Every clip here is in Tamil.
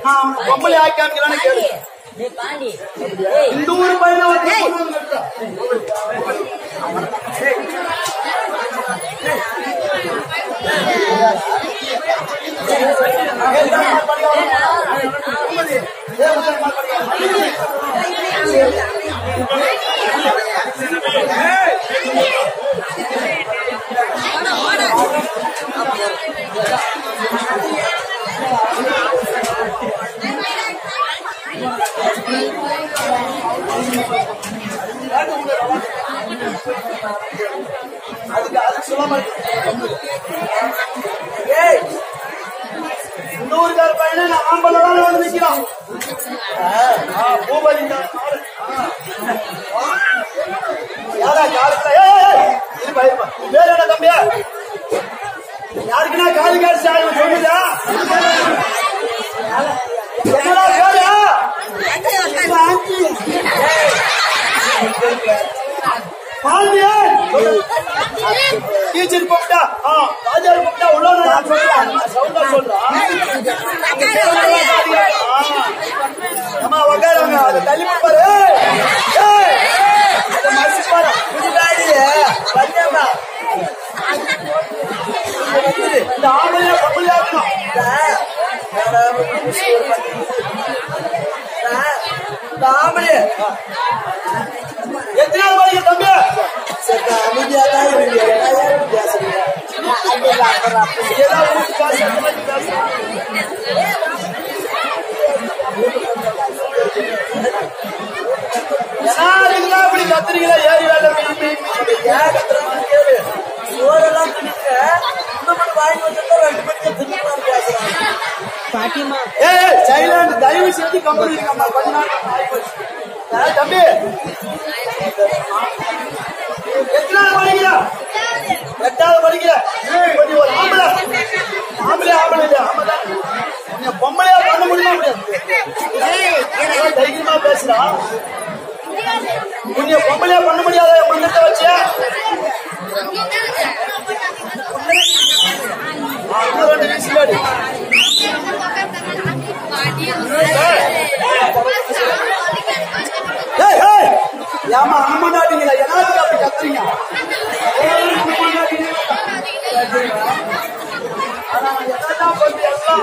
நான் அவனை பொம்பளை ஆக்கி காமிக்கலான்னு கேளு டேய் பாண்டி டேய் இந்த ஊரு பையனை வந்து ஏய். கொண்டு வந்து நிறுத்து. அதுக்கு அதுக்கு சொல்ல மாட்டேன் ஏய் இந்த ஊருக்கார பையனை நான் ஆம்பளை தான் வந்து நிக்கிறான் ஆ, பூபதி இந்த ஆளு. ஆ. யாரா காலுக்கா ஏய் ஏய், ஏய் இருப்பா இருப்பா பேர் என்ன தம்பியா யாருக்குன்னா காலு காசு ஆகும் சொல்லுதா என்னடா பேரு பாண்டியன் டீச்சர் கூப்பிட்டா ஆ ராஜாவை கூப்பிட்டா உள்ள நான் சொல்றேன் சவுண்டா சொல்றேன் அம்மா உட்காருங்க அதை தள்ளி பாரு ஏய் அதை மறைச்சு பாரு புதுதாடி வந்தேம்மா இந்த ஆம்பளையா பொம்பளையா இருக்கணும் இந்த ஆம்பளை எத்தனை நாள் வரைக்கும் தம்பி ஏதாவது ஊருக்கு காசு அந்த மாதிரி காசு. யாருக்குதான் இப்படி கத்துறீங்களா ஏறி வேலை மீன் மீன் மீன் ஏன் கத்துறாங்க கேளு சோறெல்லாம் தின்னுட்டு இன்னும் மட்டும் வாங்கி வந்துட்டு ரெண்டு பேருக்கு தின்னு பேசுறாங்க பாட்டிமா ஏய் சைலண்ட் தயவு செஞ்சு கம்பெனி இருக்கம்மா கொஞ்ச நாள் ஆயிப்போச்சு. ஏய், தம்பி எத்தனை நாள் படிக்கிற எட்டாவது படிக்கிற கொஞ்சம் ஒரு ஆம்பளை ஆம்பளை ஆம்பளை இல்லையா ஆம்பளை நீ பொம்பளையா பண்ண முடியுமா முடியாது ஏய், தைரியமா பேசுறா நீ பொம்பளையா பண்ண முடியாத மந்தத்தை வச்சு இன்னும் ரெண்டு வீசிலாடி ஏய் ஏய் ஏமா அம்மா நாட்டிங்களா எல்லாத்துக்கும் அப்படி கத்துறீங்க ஆனா எல்லாம் வந்து எல்லாம்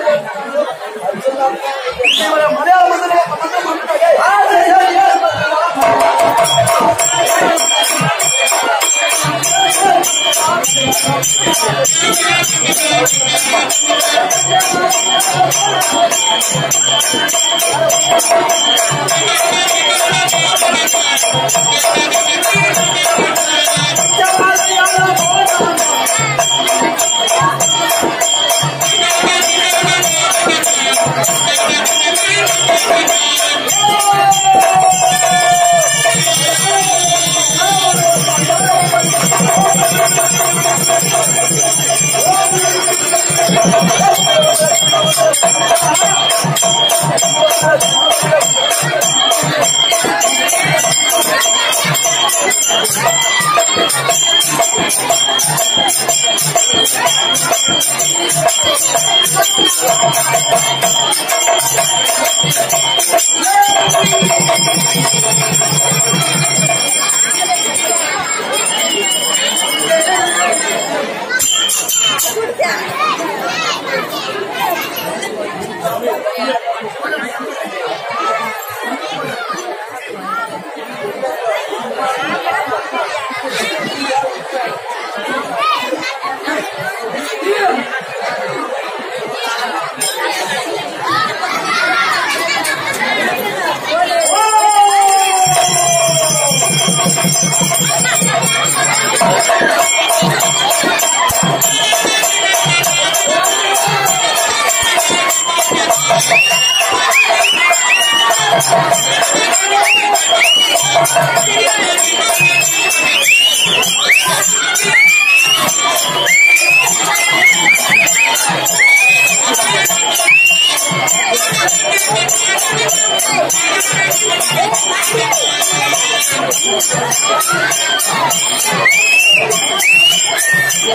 மலையாளம் வந்து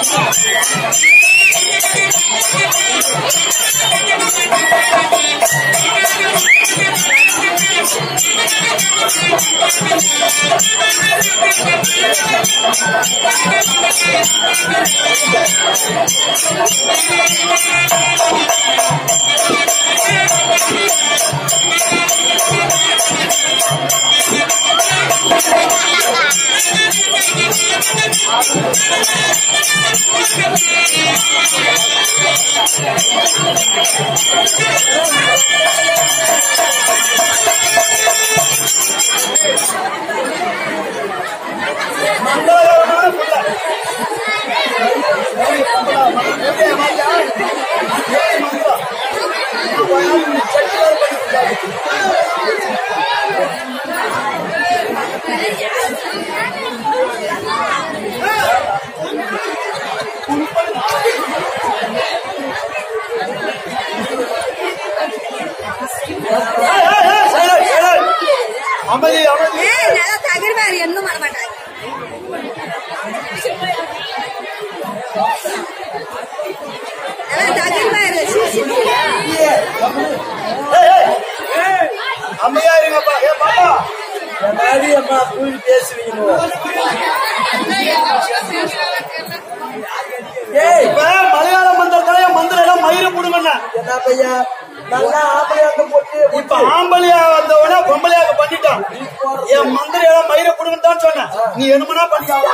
Thank you. மங்களகரமான புள்ள. எப்படி ஏமாத்தியா? ஏய் மங்களா. நான் போய் நீ செட்டில் பண்ணிருக்காரு. ஏய், ஏய், ஏய், silent, silent. அமைதி அமைதி நல்லா தகிர்வாரு என்னும் பண்ண நல்லா தகிர்வாரு ஏய், ஏய். அம்மையா இருங்கப்பா ஏ பாப்பா மாதிரி அம்மா கூலி பேசுவீங்க ஏய் இப்ப மலையாள மந்திரத்துல என் மந்திரம் எல்லாம் மயிர புடுங்கண்ணா என்ன பையா நல்லா ஆம்பளையாக்க போட்டு இப்ப ஆம்பளையா வந்தவன பொம்பளையாக பண்ணிட்டான் என் மந்திரம் எல்லாம் மயிர புடுங்கன்னு தான் சொன்னேன் நீ என்னமனா பண்ணிக்கலாம்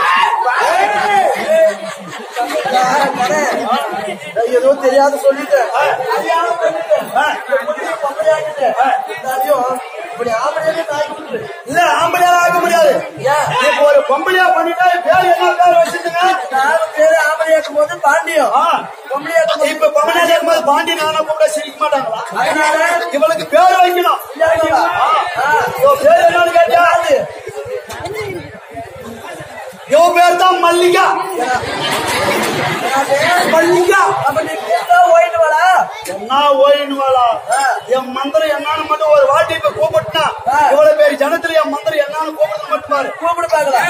நான் ஏதோ தெரியாத சொல்லிட்டேன் தெரியாம சொல்லிட்டேன். எப்படியோ பொம்பளையாக்கிட்டேன். இருந்தாலும் இப்படி ஆம்பளையாவே தாய் கொடுத்து. இல்ல ஆம்பளையா ஆக முடியாது இப்ப ஒரு பொம்பளையா பண்ணிட்டா பேர் என்ன பேர் வச்சிருந்துங்க நாலு பேரு ஆம்பளையாக்கும் போது பாண்டியம் ஆ. பொம்பளையாக்கும் போது இப்ப பொம்பளையா இருக்கும்போது பாண்டி நானா கூட சிரிக்க மாட்டாங்களா அதனால இவளுக்கு பேர் வைக்கணும் ஆ. இவ பேர் என்னன்னு கேட்டா இவ பேர் தான் மல்லிகா மல்லிகா அப்ப நீ கூப்பிட்டா ஓடிட்டு வாடா என்ன ஓயினுவாளா என் மந்திரம் என்னன்னு மட்டும் ஒரு வாட்டி இப்ப கூப்பிட்டுனா இவ்வளவு பேர் ஜனத்துல என் மந்திரம் என்னன்னு கூப்பிடுறது மட்டும் பாரு கூப்பிடு பாக்கலாம்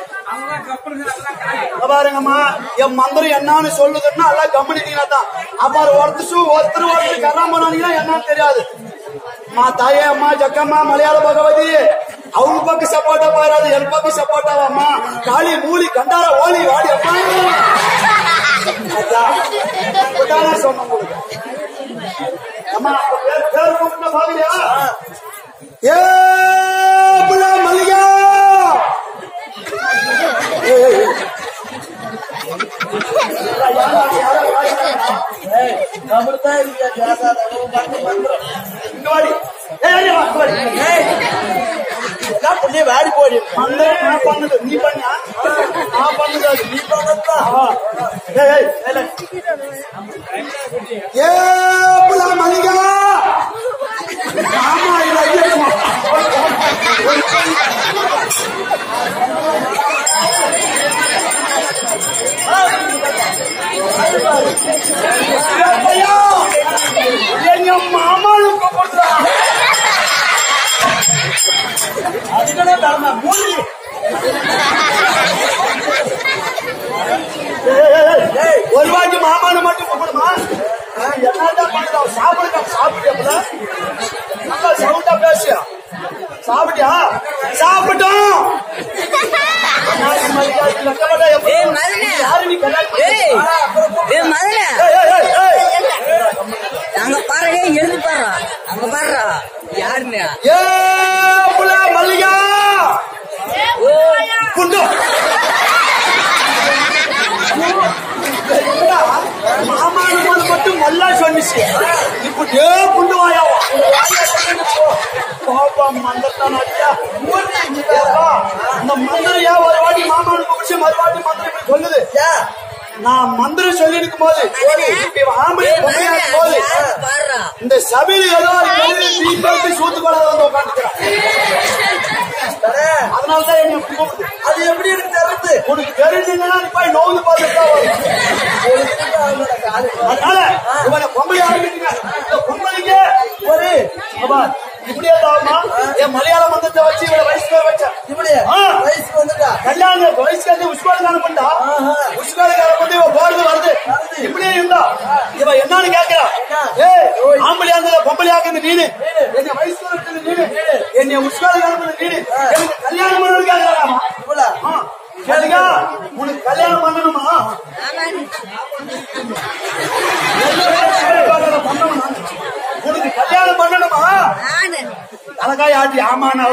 இங்க பாருங்கம்மா என் மந்திரம் என்னன்னு சொல்லுதுன்னா எல்லாம் கவனித்தீங்கன்னா தான் அப்புறம் ஒருத்தர் ஒருத்தர் ஒருத்தர் கரம் பண்ணாங்கன்னா என்னன்னு தெரியாது మా తాయే అమ్మా జక్కమ్మ మలయాళ భగవతి అవును పక్క సపోర్టా పారాదు ఎల్ పక్క సపోర్టావా అమ్మా కాళీ మూలి కండార ఓలి వాడి అమ్మా అదా ఉదాహరణ சொன்ன உங்களுக்கு அம்மா பேர் பேர் கூப்பிட்ட பாக்குறியா ஏ புள்ள மல்லிகா ஏய், ஏய், ஏய். நம்மளுதான் இல்லையா ஜாதாத பண்ணி பண்றோம் இங்க வாடி ஏய், ஏய், வா, இங்க வாடி. ஏய், எல்லாம் புள்ளிய வாடி போடி மந்திரம் நான் பண்ணது நீ பண்ணியா நான் பண்ணது அது நீ பண்ணதுதான் ஆ. ஏய், ஏய், ஏய், ஏய். ஏ புள்ள மல்லிகா ஆமா இல்ல ஐயம்மா. ஐயா, எங்க மாமாளுக்கு கூப்பிடுறா அதுக்கே தரமா மூலி ஒரு வாட்டி மாமான மட்டும் கூப்பிடுமா என்னதான் பண்ணுது அவன் சாப்பிடுங்க சாப்பிட்டியா நல்லா சவுண்டா பேசியா சாப்பிட்டியா சாப்பிட்டோம் ஏய், மதனே. யாரு நீ கல்யாணம் ஏய் பண்ணி- ஏ மதன ஏய், ஏய், ஏய், ஏய். அங்க பாரு ஏய் எழுந்து பாரு அங்க பாரு யாருன்னு ஏ புள்ள மல்லிகா ஓ குண்டு மாமானுமான் மட்டும் நல்லா சொன்னிச்சு இப்ப ஏ குண்டு வாயாவா பாப்பா மந்திரத்தான் அடியா ஏப்பா, இந்த மந்திரம் ஏன் ஒரு வாட்டி மாமானுக்கு பிடிச்சி மறுவாட்டி மந்திரம் இப்படி சொல்லுது ஏன் நான் மந்திரம் சொல்லி இருக்கும் போது இப்ப இவன் ஆம்பளை ஏய் பொம்பளையா மதன இருக்கும் போது யாரு பாரு இந்த சபையில ஏதோ ஒரு பெரிய நீ பேசி சூத்து கொள்ளாத வந்து உட்காந்துக்கிறான் தரே, அதனாலதான் என்ன கூப்பிடுது அது எப்படி இருக்கு தெரிஞ்சு உனக்கு தெரிஞ்சுங்கன்னா நீ போய் நோந்து பார்த்துட்டு தான் வரும் அவனோட காலு அதனால இவனை பொம்பளை ஆரம்பிச்சுங்க இந்த பொம்பளைக்கு ஒரு அப்பா இப்படியே தாமா என் மலையாள மந்தத்தை வச்சு இவளை வயசுல வச்சேன் இப்படி ஆ. வயசுக்கு வந்துட்டா கல்யாணம் வயசுக்கு வந்து உஸ்மானுக்கான பண்ணா ஆஹா. உஸ்மானுக்கான பண்ணி இவ போறது வருது இப்படியே இருந்தா இவ என்னன்னு கேக்குறா ஏய் ஆம்பளையா இருந்தது பொம்பளையா இருக்குது நீனு என்ன வயசுல இருக்குது நீனு என்னை உஸ்மானுக்கான பண்ண நீனு எனக்கு கல்யாணம் பண்ணணும் கேக்குறாமா இவ்வளா கேளுங்க உனக்கு கல்யாணம் பண்ணணுமா பண்ணணுமா? உனக்கு கல்யாணம் பண்ணணுமா நானு அழகாய் ஆட்டி ஆமாண்ணா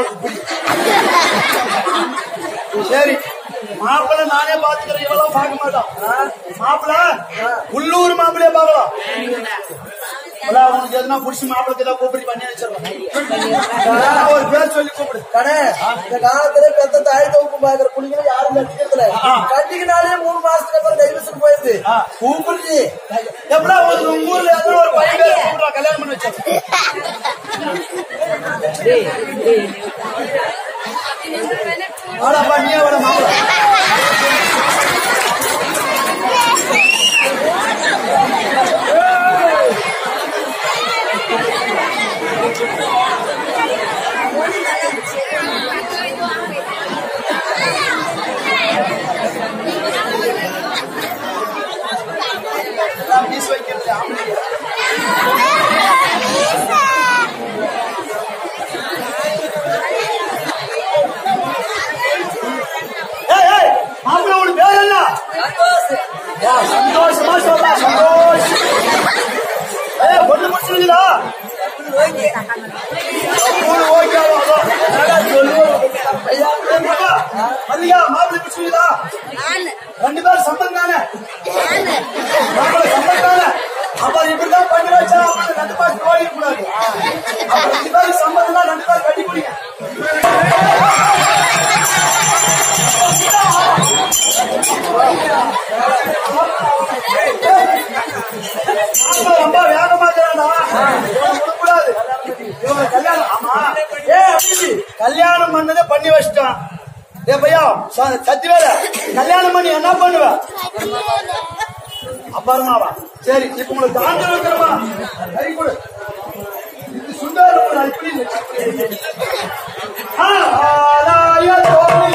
சரி மாப்பிள்ளை நானே பாத்துக்கிறேன் இவெல்லாம் பார்க்க மாட்டான் மாப்பிள்ள உள்ளூர் மாப்பிள்ளைய பார்க்கலாம் அவ்வளவு உனக்கு எதுனா புடிச்சு மாப்பிள்ளை ஏதாவது கூப்பிட்டு பண்ணி வச்சிடலாம் ஒரு பேர் சொல்லி கூப்பிடு கடை இந்த காலத்துல பெத்த தாய் தொகுப்பு பாக்குற புள்ளிங்களை யாரும் கட்டிக்கிறதுல ஆ. கட்டிக்கினாலே மூணு மாசத்துக்கு அப்புறம் டைவர்ஸுக்கு போயிருது ஆ. கூப்பிடுச்சு எப்படா ஒரு உங்க ஊர்ல எத்தனை ஒரு பையன் பேர் கூப்பிடுறா கல்யாணம் பண்ணி வச்சா வாடாப்பா நீயே வர மாப்பிள்ள எல்லாம் பீஸ் வைக்கிறது ஆம்பளைங்க ஏய், ஏய், மாப்பிள்ளை உனக்கு பேர் என்ன? யா, சந்தோஷமா சொல்றா, சந்தோஷ். ஏய், பொண்ணு பிடிச்சிருக்குதா? மூணு ஓகேவா, அதான். என்னடா சொல்லுவோம். ஐயா, ஏய், பாப்பா, மல்லிகா, மாப்பிள்ளை பிடிச்சிருக்குதா? நானு ரெண்டு பேரும் சம்மந்தம் தானே நானு மாப்பிள்ளை சம்மந்தம் தானே அப்ப இப்படிதான் பண்ணி வச்சா அப்புறம் ரெண்டு பேரும் ஓடி கூடாது அப்ப ரெண்டு பேரும் சம்மந்தம் தான் ரெண்டு பேரும் கட்டி குடிங்க மாப்பிள்ளை ரொம்ப வேகமா இருக்கிறான்டா. இவனை விடக்கூடாது. இவனை கல்யாணம் ஆமா ஏ அபிஜி, கல்யாணம் பண்ணதே பண்ணி வச்சிட்டான் ஏ பையா ச- சத்திவேல கல்யாணம் பண்ணி என்ன பண்ணுவ அப்புறமாவா சரி இப்ப உங்களுக்கு தாண்டி வைக்கிறமா கை கொடு இது சுந்தரம் ஒரு அல்பி ஆலாய தோழி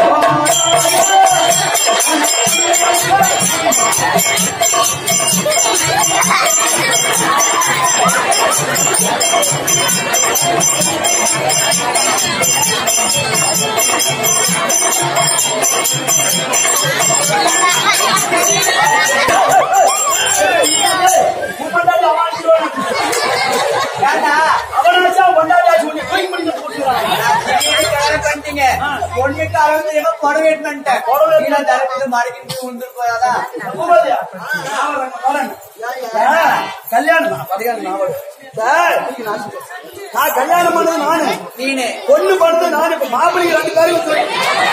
முப்பத்தாண்டு அவாசிடுவான் அவனை வச்சா ஒன்றாவது உன்னை தூக்கி முடிக்க போட்டுக்கிறான் பொண்ணுக்கு அறுபது ஏதோ புடவேட்மெண்ட் புடவை கீழே தரத்துல மறைக்கிட்டு உண்டு போயாதா பூபதியா? நான் வரேன், வரேன். ஆ, கல்யாணம் கல்யாணம் நான் வரேன். சார், நான் கல்யாணம் பண்ணது நானு நீனு பொண்ணு பண்ணது நானு இப்ப மாப்பிள்ளைக்கு ரெண்டு பேரும் சொல்லி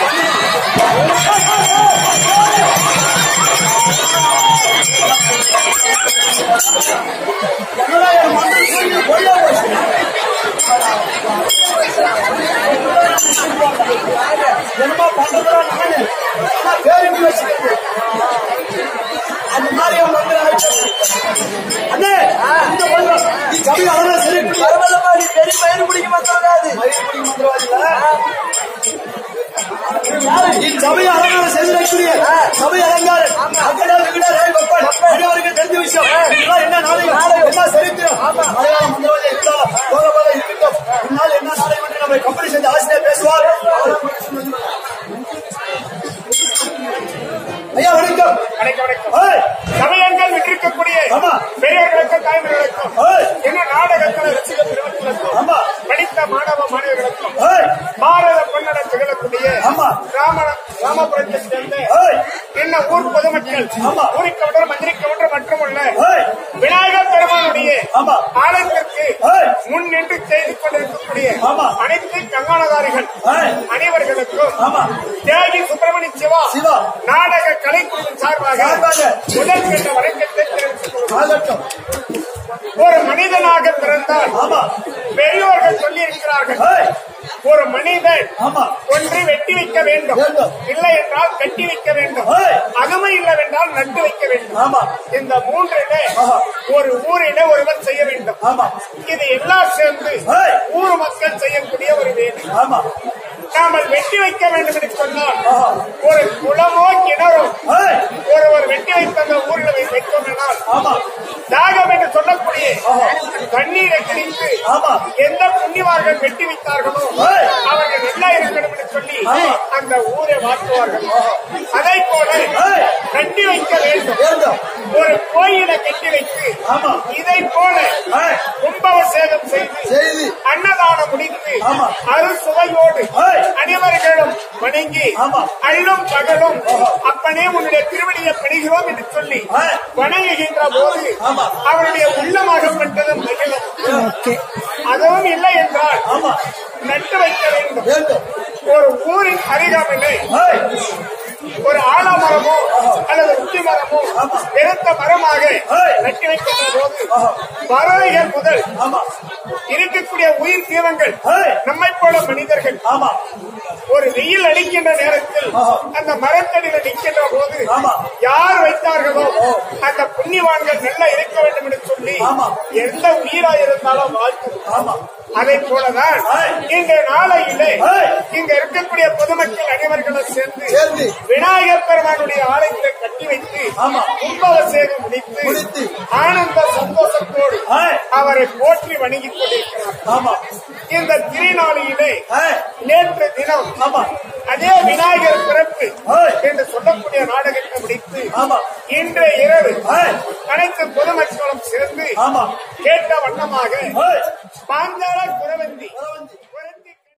என்னடா என் மண்டல் சொல்லி பொய்யா போச்சு என்னமா பண்றதா நானு நான் பேருக்கு வச்சுக்கிட்டு அந்த மாதிரி அவன் வந்து அண்ணே இந்த பொண்ணு நீ கவி அழகா சரி பரவாயில்லமா நீ பெரிய பயிர் பிடிக்க மாட்டாது மயில்புடி மந்திரவாதில நீ சபை அலங்காரம் செய்து வைக்கிறீ சபை அலங்காரம் அக்கடா விகடா ரேல் வப்பாள் அனைவருக்கும் தெரிஞ்ச விஷயம் இதெல்லாம் என்ன நாளைக்கு என்ன சரித்திரம் மலையாள மந்திரவாதி இருந்தாலும் போக போக இருக்கட்டும் இந்நாள் என்ன நாளைக்கு மட்டும் நம்ம கம்பெனி சேர்ந்து ஆசிரியர் பேசுவார் ஐயா வணக்கம் வணக்கம் வணக்கம் ஏய், சமயங்கள் விட்டிருக்கக்கூடிய ஆமா. பெரியவர்களுக்கும் தாய்மார்களுக்கும் ஏய், என்ன நாடகத்தில் ரசிக பெருமக்களுக்கும் ஆமா. படித்த மாணவ மாணவிகளுக்கும் ஏய், பாரத பொன்னட திகழக்கூடிய ஆமா. ராம ராமபுரத்தை சேர்ந்த ஏய், என்ன ஊர் பொதுமக்கள் ஆமா. ஊரிக்கவுண்டர் மந்திரிக்கவுண்டர் மட்டுமல்ல ஏய், விநாயகர் பெருமானுடைய ஆமா. ஆலயத்திற்கு ஏய். முன் நின்று செய்து கொண்டிருக்கக்கூடிய ஆமா. அனைத்து கங்காணதாரிகள் ஏய். அனைவர்களுக்கும் ஆமா. தியாகி சுப்பிரமணிய சிவா சிவா. நாடக கலைக்குழுவின் சார்பாக சார்பாக. முதல் கட்ட வணக்கத்தை தெரிவித்துக் கொள்கிறோம். ஆகட்டும் ஒரு மனிதனாக பிறந்தால் ஆமா பெரியோர்கள் சொல்லி இருக்கிறார்கள் ஏய், ஒரு மனிதன் ஆமா ஒன்று வெட்டி வைக்க வேண்டும் வேண்டும். இல்லை என்றால் கட்டி வைக்க வேண்டும் ஏய். அகமை இல்லவென்றால் நட்டு வைக்க வேண்டும் ஆமா இந்த மூன்றிலே ஆஹா. ஒரு ஊரிலே ஒருவர் செய்ய வேண்டும் ஆமா இது எல்லாம் சேர்ந்து ஏய். ஊர் மக்கள் செய்யக்கூடிய ஒரு வேலை ஆமா நாமல் வெட்டி வைக்க வேண்டும் என்று சொன்னால் ஆஹா. ஒரு குளமோ கிணறோ ஏய், ஒருவர் வெட்டி வைத்த அந்த ஊரில் வை- வைத்தோம் என்றால் ஆமா தாகம் என்று சொல்லக்கூடிய ஆஹா. தண்ணீரை குடித்து ஆமா எந்த புண்ணியவார்கள் வெட்டி வைத்தார்களோ ஏய். அவர்கள் நல்லா இருக்கணும் என்று சொல்லி ஆமா. அந்த ஊரை மாற்றுவார்கள் அதை போல ஏய். கட்டி வைக்க வேண்டும் வேண்டும் ஒரு கோயிலை கட்டி வைத்து ஆமா இதை போல ஏய், கும்பாபிஷேகம் செய்து செய்தி அன்னதானம் முடித்து ஆமா. அறுசுவையோடு ஏய். அனைவர்களும் வணங்கி ஆமா. அள்ளும் பகலும் ஆஹா. அப்பனே உன்னுடைய திருவடியை பணிகிறோம் என்று சொல்லி ஏய். வணங்குகின்ற போது ஆமா. அவருடைய உள்ளமாகப்பட்டது மகிழும் அதுவும் இல்லை என்றால் ஆமா நட்டு வைக்க வேண்டும் வேண்டும் ஒரு ஊரின் அருகாமையிலே ஏய், ஒரு ஆலமரமோ அல்லது உச்சி மரமோ ஆமா. பெருத்த மரமாக ஏய். நட்டு வைக்கின்ற போது ஆஹா. பறவைகள் முதல் ஆமா இருக்கக்கூடிய உயிர் தீவங்கள் ஏய். நம்மை போல மனிதர்கள் ஆமா ஒரு வெயில் அடிக்கின்ற நேரத்தில் ஆஹா. அந்த மரத்தடியில நிற்கின்ற போது ஆமா. யார் வைத்தார்களோ அந்த புண்ணியவான்கள் நல்லா இருக்க வேண்டும் என்று சொல்லி ஆமா. எந்த உயிரா இருந்தாலும் வாழ்த்து ஆமா அதை போலதான் ஏய். இந்த நாளையிலே ஏய். இங்க இருக்கக்கூடிய பொதுமக்கள் அனைவர்களும் சேர்ந்து சேர்ந்து. விநாயகர் பெருமானுடைய ஆலயத்தை கட்டி வைத்து ஆமா. கும்பாபிஷேகம் முடித்து முடித்து. ஆனந்த சந்தோஷத்தோடு ஏய். அவரை போற்றி வணங்கிக் கொண்டிருக்கிறார் ஆமா இந்த திருநாளிலே ஏய், நேற்று தினம் ஆமா அதே விநாயகர் பிறப்பு ஏய். என்று சொல்லக்கூடிய நாடகத்தை முடித்து ஆமா இன்று இரவு ஏய், அனைத்து பொதுமக்களும் சேர்ந்து ஆமா கேட்ட வண்ணமாக ஏய், பாஞ்சால குரவந்தி குறவஞ்சி.